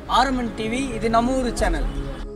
RMN TV இது நம்ம ஊர் சேனல்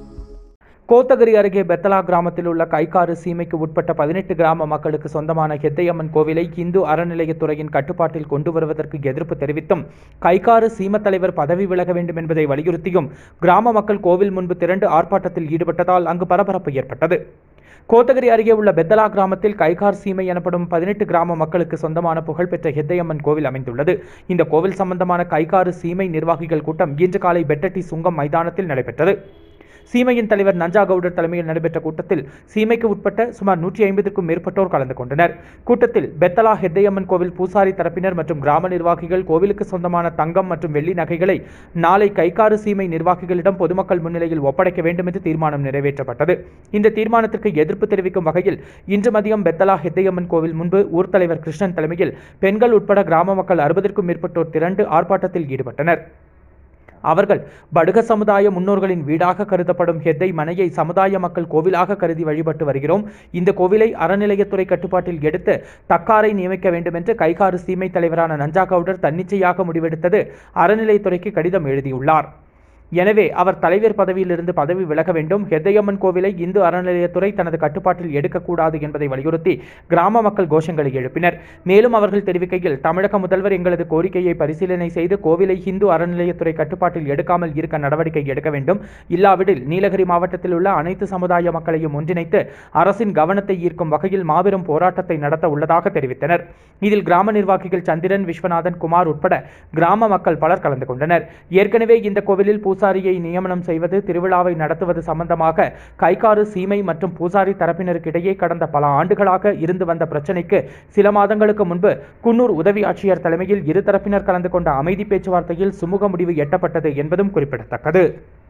கோத்தகிரி அருகே பெத்தலா கிராமத்தில் உள்ள கைகாறு சீமைக்கு உட்பட்ட பதினெட்டு கிராம மக்களுக்கு சொந்தமான ஹெத்தையம்மன் கோவிலை இந்து அறநிலையத்துறையின் கட்டுப்பாட்டில் கொண்டு வருவதற்கு எதிர்ப்பு தெரிவித்தும் கைகாறு சீம தலைவர் பதவி விலக வேண்டும் என்பதை வலியுறுத்தியும் கிராம மக்கள் கோவில் முன்பு திரண்டு ஆர்ப்பாட்டத்தில் ஈடுபட்டதால் அங்கு பரபரப்பு ஏற்பட்டது கோத்தகிரி அருகே உள்ள பெத்தலா கிராமத்தில் கைகார் சீமை எனப்படும் பதினெட்டு கிராம மக்களுக்கு சொந்தமான புகழ்பெற்ற ஹெத்தையம்மன் கோவில் அமைந்துள்ளது இந்த கோவில் சம்பந்தமான கைகாறு சீமை நிர்வாகிகள் கூட்டம் இன்று காலை பெட்டட்டி சுங்கம் மைதானத்தில் நடைபெற்றது சீமையின் தலைவர் நஞ்சா கவுடர் தலைமையில் நடைபெற்ற கூட்டத்தில் சீமைக்கு உட்பட்ட சுமார் நூற்றி ஐம்பதுக்கும் மேற்பட்டோர் கலந்து கொண்டனர் கூட்டத்தில் பெத்தலா ஹெத்தையம்மன் கோவில் பூசாரி தரப்பினர் மற்றும் கிராம நிர்வாகிகள் கோவிலுக்கு சொந்தமான தங்கம் மற்றும் வெள்ளி நகைகளை நாளை கைகாறு சீமை நிர்வாகிகளிடம் பொதுமக்கள் முன்னிலையில் ஒப்படைக்க வேண்டும் என்று தீர்மானம் நிறைவேற்றப்பட்டது இந்த தீர்மானத்திற்கு எதிர்ப்பு தெரிவிக்கும் வகையில் இன்று மதியம் பெத்தலா ஹெத்தையம்மன் கோவில் முன்பு ஊர் தலைவர் கிருஷ்ணன் தலைமையில் பெண்கள் உட்பட கிராம மக்கள் அறுபதற்கும் மேற்பட்டோர் திரண்டு ஆர்ப்பாட்டத்தில் ஈடுபட்டனர் அவர்கள் படுக சமுதாய முன்னோர்களின் வீடாக கருதப்படும் ஹெத்தை மனையை சமுதாய மக்கள் கோவிலாக கருதி வழிபட்டு வருகிறோம் இந்த கோவிலை அறநிலையத்துறை கட்டுப்பாட்டில் எடுத்து தக்காரை நியமிக்க வேண்டும் என்று கைகாறு சீமை தலைவரான நஞ்சா கவுடர் தன்னிச்சையாக முடிவெடுத்தது அறநிலையத்துறைக்கு கடிதம் எழுதியுள்ளார் எனவே அவர் தலைவர் பதவியிலிருந்து பதவி விலக வேண்டும் ஹெத்தையம்மன் கோவிலை இந்து அறநிலையத்துறை தனது கட்டுப்பாட்டில் எடுக்கக்கூடாது என்பதை வலியுறுத்தி கிராம மக்கள் கோஷங்களை எழுப்பினர் மேலும் அவர்கள் தெரிவிக்கையில் தமிழக முதல்வர் எங்களது கோரிக்கையை பரிசீலனை செய்து கோவிலை இந்து அறநிலையத்துறை கட்டுப்பாட்டில் எடுக்காமல் இருக்க நடவடிக்கை எடுக்க வேண்டும் இல்லாவிடில் நீலகிரி மாவட்டத்தில் உள்ள அனைத்து சமுதாய மக்களையும் ஒன்றிணைத்து அரசின் கவனத்தை ஈர்க்கும் வகையில் மாபெரும் போராட்டத்தை நடத்த உள்ளதாக தெரிவித்தனர் இதில் கிராம நிர்வாகிகள் சந்திரன் விஸ்வநாதன் குமார் உட்பட கிராம மக்கள் பலர் கலந்து கொண்டனர் ஏற்கனவே இந்த கோவிலில் பூசாரியை நியமனம் செய்வது திருவிழாவை நடத்துவது சம்பந்தமாக கைகாறு சீமை மற்றும் பூசாரி தரப்பினருக்கிடையே கடந்த பல ஆண்டுகளாக இருந்து வந்த பிரச்சினைக்கு சில மாதங்களுக்கு முன்பு குன்னூர் உதவி ஆட்சியர் தலைமையில் இரு தரப்பினர் கலந்து கொண்ட அமைதி பேச்சுவார்த்தையில் சுமூக முடிவு எட்டப்பட்டது என்பதும் குறிப்பிடத்தக்கது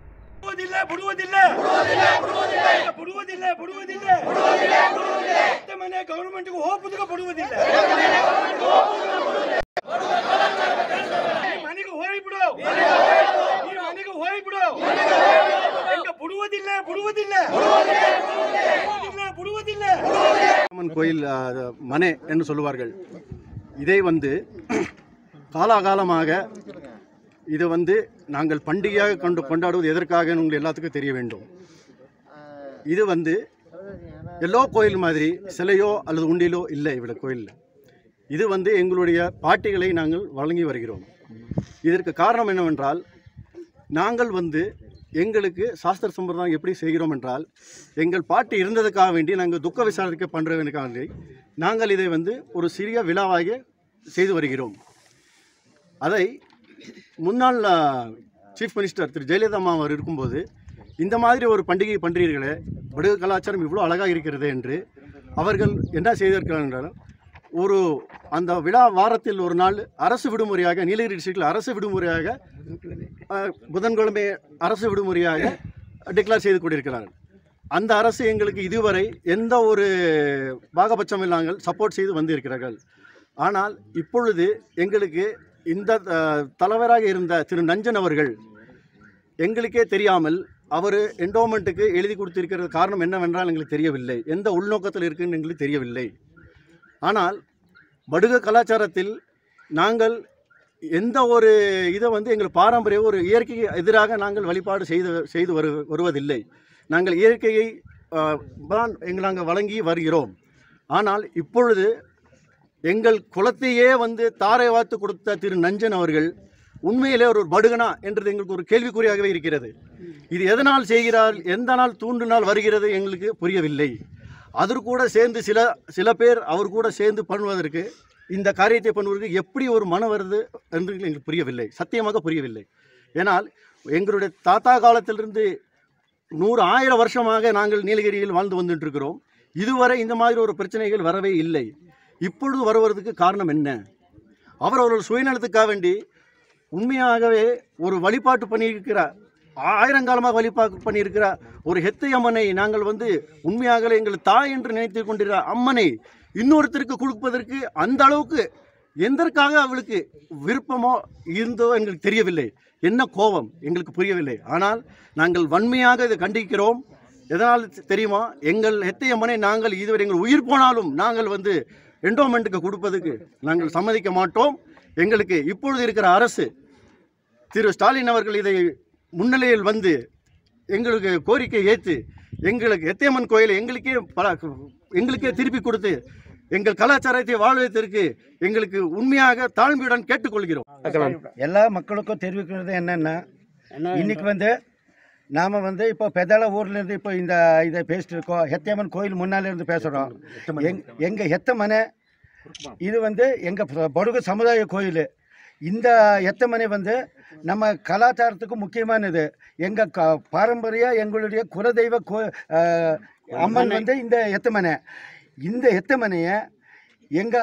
ಬಿಡುವುದಿಲ್ಲ ಬಿಡುವುದಿಲ್ಲ ಬಿಡುವುದಿಲ್ಲ ಬಿಡುವುದಿಲ್ಲ ಮತ್ತೆ ಮನೆ ಗವರ್ಮೆಂಟ್ಗೆ ಹೋಗುದಕ್ಕೆ ಬಿಡುವುದಿಲ್ಲ ಈ ಮನೆಗೆ ಹೋಗ್ಬಿಡು ಈ ಮನೆಗೆ ಹೋಗ್ಬಿಡು ಎಂಗ ಬಿಡುವುದಿಲ್ಲ ಬಿಡುವುದಿಲ್ಲ ಬಿಡುವುದಿಲ್ಲ ಬಿಡುವುದಿಲ್ಲ அம்மன் கோயில் ஆ, மனை என்று சொல்லுவார்கள் இதை வந்து காலாகாலமாக இது வந்து நாங்கள் பண்டிகையாக கொண்டு கொண்டாடுவது எதற்காக உங்கள் எல்லாத்துக்கும் தெரிய வேண்டும் இது வந்து எல்லோ கோயில் மாதிரி சிலையோ அல்லது உண்டிலோ இல்லை இவ்வளோ கோயிலில் இது வந்து எங்களுடைய பாட்டிகளை நாங்கள் வழங்கி வருகிறோம் இதற்கு காரணம் என்னவென்றால் நாங்கள் வந்து எங்களுக்கு சாஸ்திர சம்பிரதாயம் எப்படி செய்கிறோம் என்றால் எங்கள் பாட்டி இருந்ததுக்காக வேண்டி நாங்கள் துக்க விசாரணைக்கு பண்ணுறதுக்காக வேண்டி நாங்கள் இதை வந்து ஒரு சிறிய விழாவாக செய்து வருகிறோம் அதை முன்னாள் சீஃப் மினிஸ்டர் திரு ஜெயலலிதா அம்மா அவர் இருக்கும்போது இந்த மாதிரி ஒரு பண்டிகை பண்றீர்களே வடுக கலாச்சாரம் இவ்வளோ அழகாக இருக்கிறது என்று அவர்கள் என்ன செய்திருக்கிறார்கள் என்றால் ஒரு அந்த விழா வாரத்தில் ஒரு நாள் அரசு விடுமுறையாக நீலகிரி டிஸ்ட்ரிக்டில் அரசு விடுமுறையாக அஹ், புதன்கிழமை அரசு விடுமுறையாக டிக்ளேர் செய்து கொண்டிருக்கிறார்கள் அந்த அரசு எங்களுக்கு இதுவரை எந்த ஒரு பாகபட்சம் இல்லாமல் சப்போர்ட் செய்து வந்திருக்கிறார்கள் ஆனால் இப்பொழுது எங்களுக்கு இந்த அஹ், தலைவராக இருந்த திரு நஞ்சன் அவர்கள் எங்களுக்கே தெரியாமல் அவர் என்டோமெண்ட்டுக்கு எழுதி கொடுத்திருக்கிறது காரணம் என்னவென்றால் எங்களுக்கு தெரியவில்லை எந்த உள்நோக்கத்தில் இருக்குன்னு எங்களுக்கு தெரியவில்லை ஆனால் படுக கலாச்சாரத்தில் நாங்கள் எந்த ஒரு இதை வந்து எங்கள் பாரம்பரிய ஒரு இயற்கைக்கு எதிராக நாங்கள் வழிபாடு செய்து செய்து வரு வருவதில்லை நாங்கள் இயற்கையை ஆஹ், தான் எங்கள் நாங்கள் வழங்கி வருகிறோம் ஆனால் இப்பொழுது எங்கள் குலத்தையே வந்து தாரை வார்த்து கொடுத்த திரு நஞ்சன் அவர்கள் உண்மையிலே ஒரு படுகனா என்றது எங்களுக்கு ஒரு கேள்விக்குறியாகவே இருக்கிறது இது எதனால் செய்கிறார் எந்த நாள் தூண்டினால் வருகிறது எங்களுக்கு புரியவில்லை அதற்கு கூட சேர்ந்து சில சில பேர் அவர் கூட சேர்ந்து பண்ணுவதற்கு இந்த காரியத்தை பண்ணுவதற்கு எப்படி ஒரு மனம் வருது என்று எங்களுக்கு புரியவில்லை சத்தியமாக புரியவில்லை ஏனால் எங்களுடைய தாத்தா காலத்திலிருந்து நூறு ஆயிரம் வருஷமாக நாங்கள் நீலகிரியில் வாழ்ந்து வந்துட்டு இருக்கிறோம் இதுவரை இந்த மாதிரி ஒரு பிரச்சனைகள் வரவே இல்லை இப்பொழுது வருவதற்கு காரணம் என்ன அவர் அவர்கள் சுயநலத்துக்காக வேண்டி உண்மையாகவே ஒரு வழிபாட்டு பண்ணியிருக்கிற ஆயிரங்காலமாக வழிபாட்டு பண்ணியிருக்கிற ஒரு ஹெத்தை அம்மனை நாங்கள் வந்து உண்மையாகவே எங்கள் தாய் என்று நினைத்து கொண்டிருக்கிற அம்மனை இன்னொருத்தருக்கு கொடுப்பதற்கு அந்த அளவுக்கு எதற்காக அவளுக்கு விருப்பமோ இருந்தோ எங்களுக்கு தெரியவில்லை என்ன கோபம் எங்களுக்கு புரியவில்லை ஆனால் நாங்கள் வன்மையாக இதை கண்டிக்கிறோம் எதனால் தெரியுமா எங்கள் ஹெத்தையம்மனை நாங்கள் இதுவரை எங்கள் உயிர் போனாலும் நாங்கள் வந்து என்டோமெண்ட்டுக்கு கொடுப்பதுக்கு நாங்கள் சம்மதிக்க மாட்டோம் எங்களுக்கு இப்பொழுது இருக்கிற அரசு திரு ஸ்டாலின் அவர்கள் இதை முன்னிலையில் வந்து எங்களுக்கு கோரிக்கை ஏற்று எங்களுக்கு எத்தியம்மன் கோயிலை எங்களுக்கே பல எங்களுக்கே திருப்பி கொடுத்து எங்கள் கலாச்சாரத்தை வாழ்வதற்கு எங்களுக்கு உண்மையாக தாழ்மையுடன் கேட்டுக்கொள்கிறோம் எல்லா மக்களுக்கும் தெரிவிக்கிறது என்னன்னா இன்னைக்கு வந்து நாம் வந்து இப்போ பெதால ஊர்லேருந்து இப்போ இந்த இதை பேசிட்டு இருக்கோம் ஹெத்தியம்மன் கோயில் முன்னால இருந்து பேசுகிறோம் எங் எங்கள் ஹெத்தமனை இது வந்து எங்கள் படுகு சமுதாய கோயில் இந்த எத்தமனை வந்து நம்ம கலாச்சாரத்துக்கு முக்கியமானது எங்கள் க பாரம்பரிய எங்களுடைய குலதெய்வ கோ அஹ், அம்மன் வந்து இந்த எத்தமனை இந்த எத்தமனையை எங்கள்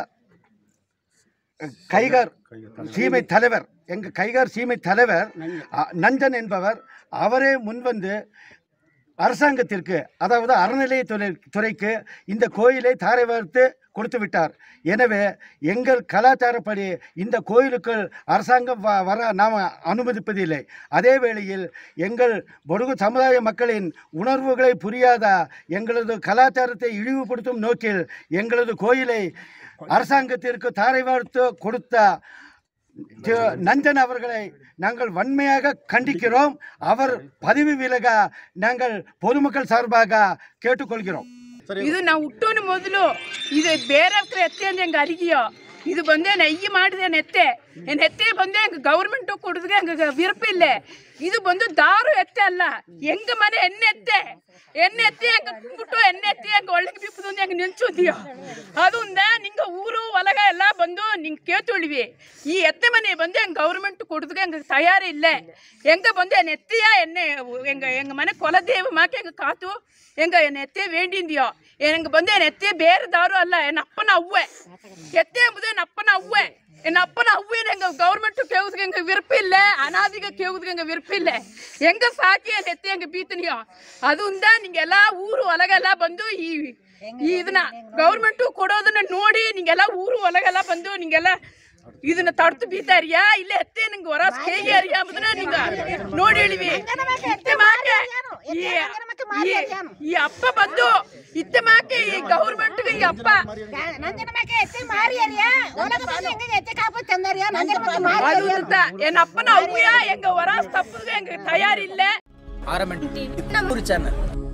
கைகார் சீமை தலைவர் எங்க கைகார் சீமை தலைவர் அ, நஞ்சன் என்பவர் அவரே முன்வந்து அரசாங்கத்திற்கு அதாவது அறநிலையத்துறை துறைக்கு இந்த கோயிலை தாரை வார்த்து கொடுத்து விட்டார் எனவே எங்கள் கலாச்சாரப்படி இந்த கோயிலுக்குள் அரசாங்கம் வ- வர நாம் அனுமதிப்பதில்லை அதே வேளையில் எங்கள் பொடுகு சமுதாய மக்களின் உணர்வுகளை புரியாத எங்களது கலாச்சாரத்தை இழிவுபடுத்தும் நோக்கில் எங்களது கோயிலை அரசாங்கத்திற்கு தாரை வார்த்து கொடுத்த திரு நஞ்சன் அவர்களை நாங்கள் வன்மையாக கண்டிக்கிறோம் அவர் பதவி விலக நாங்கள் பொதுமக்கள் சார்பாக கேட்டுக்கொள்கிறோம் ಇದು ನಾವು ಹುಟ್ಟೋನು ಮೊದಲು ಇದು ಬೇರೆ ಹತ್ರ ಎತ್ತೆ ಅಂದ್ರೆ ಹೆಂಗೆ ಅರಿಗಿಯೋ ಇದು ಬಂದೆ ನಯ್ಯಿ ಮಾಡಿದೆ ಎತ್ತೆ ಏನ್ ಎತ್ತೆ ಬಂದೆ ಹೆಂಗೆ ಗೌರ್ಮೆಂಟು ಕೊಡದ್ಗೆ ಹಂಗೆ ವಿರಪಿಲ್ಲ ಇದು ಬಂದು ದಾರು ಎತ್ತೆ ಅಲ್ಲ ಹೆಂಗ ಮನೆ ಎಣ್ಣೆ ಎತ್ತೆ ಎಣ್ಣೆ ಎತ್ತಿ ಹೆಂಗೆ ಕುಂಬಿಟ್ಟು ಎಣ್ಣೆ ಎತ್ತಿ ಹೆಂಗೆ ಒಳಗೆ ಬಿಪ್ಪದು ಹೆಂಗೆ ನೆಂಚುದಿಯೋ ಅದುಂದ ನಿಂಗೆ ಊರು ಹೊಲಗ ಎಲ್ಲ ಬಂದು ನಿಂಗೆ ಕೇಳ್ತೊಳಿವಿ ಈ ಎತ್ತೆ ಮನೆ ಬಂದು ಹೆಂಗೆ ಗೌರ್ಮೆಂಟ್ ಕೊಡದ್ಗೆ ಹಂಗೆ ತಯಾರಿಲ್ಲ ಹೆಂಗ ಬಂದು என் எத்தையா என்ன எங்க எங்க மன குலதெய்வமாக்க எங்க காத்து எங்க என் எத்தைய வேண்டிந்தியோ எனக்கு வந்து என் எத்தைய ಬೇರೆ ದಾರು ಅಲ್ಲ ಎನ್ ಅಪ್ಪನ ಅವ್ವೆ ಎತ್ತೆ ಎಂಬುದು ಎನ್ ಅಪ್ಪನ ಅವ್ವೆ என் அப்பன அவ்வேன் எங்க கவர்மெண்ட் கேவுதுக்கு எங்க விருப்பம் இல்ல அனாதிக கேவுதுக்கு எங்க விருப்பம் இல்ல எங்க ಸಾಕಿ ಎನ್ ಎತ್ತೆ எங்க ಬೀತನಿಯೋ அதுவும் தான் நீங்க ಎಲ್ಲಾ ಊರು ಹೊಲಗೆಲ್ಲ ಬಂದು ಈ ಈ ಇದನ್ನ ಗೌರ್ಮೆಂಟ್ ಕೊಡೋದನ್ನ ನೋಡಿ ನಿಂಗೆಲ್ಲ ಊರು ಹೊಲಗೆಲ್ಲ ಬಂದು ನಿಂಗೆಲ್ಲ ಇದನ್ನ ತಡ್ತು ಬೀತಾರಿಯಾ ಇಲ್ಲ ಎತ್ತೆ ನಿಂಗೆ ಹೊರ ಹೇಗೆ ಅರಿಯಾ ಅಂಬುದನ್ನ ನಿಂಗ ನೋಡಿ ಹೇಳಿವಿ ಇತ್ತೆ ಮಾಕೆ ಈ ಈ- ಈ ಅಪ್ಪ ಬಂದು ಇತ್ತೆ ಮಾಕೆ ಈ ಗೌರ್ಮೆಂಟ್ ಈ ಅಪ್ಪ ನಂಜನ ಮಕ್ಕ ಎತ್ತಿ ಮಾರಿಯರಿಯಾ ಒಳಗ ಬಂದು ಹೆಂಗ ಎತ್ತಿ ಕಾಪು ತಂದರಿಯಾ ನಂಜನ ಮಕ್ಕ அது ಮಾರಿಯರಿಯಾ வந்துதான். என் அப்பன அவ்வையா எங்க வரா தப்புக்கு எங்க தயார் இல்ல ஆரம்பி நம்ம ஊர் சேனல்